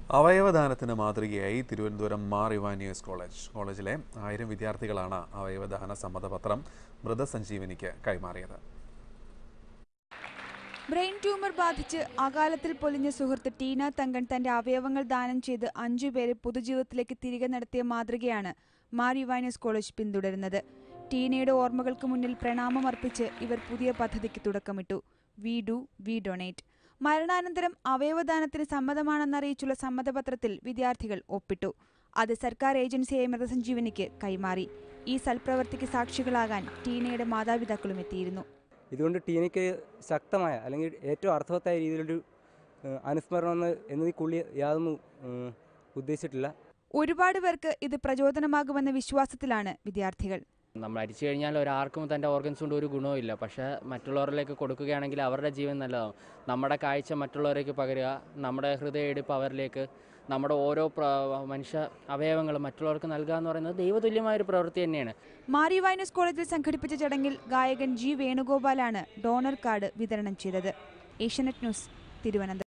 അവയവദാനത്തിന് മാതൃകയായി തിരുവനന്തപുരം മാർ ഇവാനിയസ് കോളേജ് കോളേജിലെ ആയിരം വിദ്യാർത്ഥികളാണ് അവയവദാന സമ്മതപത്രം മൃതസഞ്ജീവനിക്ക് കൈമാറിയത് ബ്രെയിൻ ട്യൂമർ ബാധിച്ച് അകാലത്തിൽ പൊലിഞ്ഞ സുഹൃത്ത് ടീന തങ്കൺ തന്റെ അവയവങ്ങൾ ദാനം ചെയ്ത് അഞ്ചുപേരെ പൊതുജീവിതത്തിലേക്ക് തിരികെ നടത്തിയ മാതൃകയാണ് മാർ യുവാനിയസ് കോളേജ് പിന്തുടരുന്നത് ടീനയുടെ ഓർമ്മകൾക്ക് മുന്നിൽ പ്രണാമം അർപ്പിച്ച് ഇവർ പുതിയ പദ്ധതിക്ക് തുടക്കമിട്ടു വി ഡു വി ഡൊണേറ്റ് മരണാനന്തരം അവയവദാനത്തിന് സമ്മതമാണെന്നറിയിച്ചുള്ള സമ്മതപത്രത്തിൽ വിദ്യാർത്ഥികൾ ഒപ്പിട്ടു അത് സർക്കാർ ഏജൻസിയായ മൃതസഞ്ജീവനിക്ക് കൈമാറി ഈ സൽപ്രവൃത്തിക്ക് സാക്ഷികളാകാൻ ടീനയുടെ മാതാപിതാക്കളും എത്തിയിരുന്നു ഇതുകൊണ്ട് ടീനയ്ക്ക് ശക്തമായ അല്ലെങ്കിൽ ഏറ്റവും അർത്ഥവത്തായ രീതിയിലൊരു ഏഹ്, അനുസ്മരണം എന്ന് എന്നതിക്കുള്ളി യാതൊന്നും ഏഹ്, ഉദ്ദേശിച്ചിട്ടില്ല ഒരുപാട് പേർക്ക് ഇത് പ്രചോദനമാകുമെന്ന വിശ്വാസത്തിലാണ് വിദ്യാർത്ഥികൾ നമ്മൾ അരിച്ചു കഴിഞ്ഞാൽ ഒരാർക്കും തൻ്റെ ഓർഗൻസ് കൊണ്ട് ഒരു ഗുണവും ഇല്ല പക്ഷേ മറ്റുള്ളവരിലേക്ക് കൊടുക്കുകയാണെങ്കിൽ അവരുടെ ജീവൻ നല്ലതാവും നമ്മുടെ കാഴ്ച മറ്റുള്ളവരേക്ക് പകരുക നമ്മുടെ ഹൃദയമെടുപ്പ് അവരിലേക്ക് നമ്മുടെ ഓരോ പ്ര മനുഷ്യ അവയവങ്ങൾ മറ്റുള്ളവർക്ക് നൽകുക എന്ന് പറയുന്നത് ദൈവതുല്യമായ ഒരു പ്രവൃത്തി തന്നെയാണ് മാറി വൈനസ് കോളേജിൽ സംഘടിപ്പിച്ച ചടങ്ങിൽ ഗായകൻ ജി വേണുഗോപാലാണ് ഡോണർ കാർഡ് വിതരണം ചെയ്തത് ഏഷ്യനെറ്റ് ന്യൂസ് തിരുവനന്തപുരം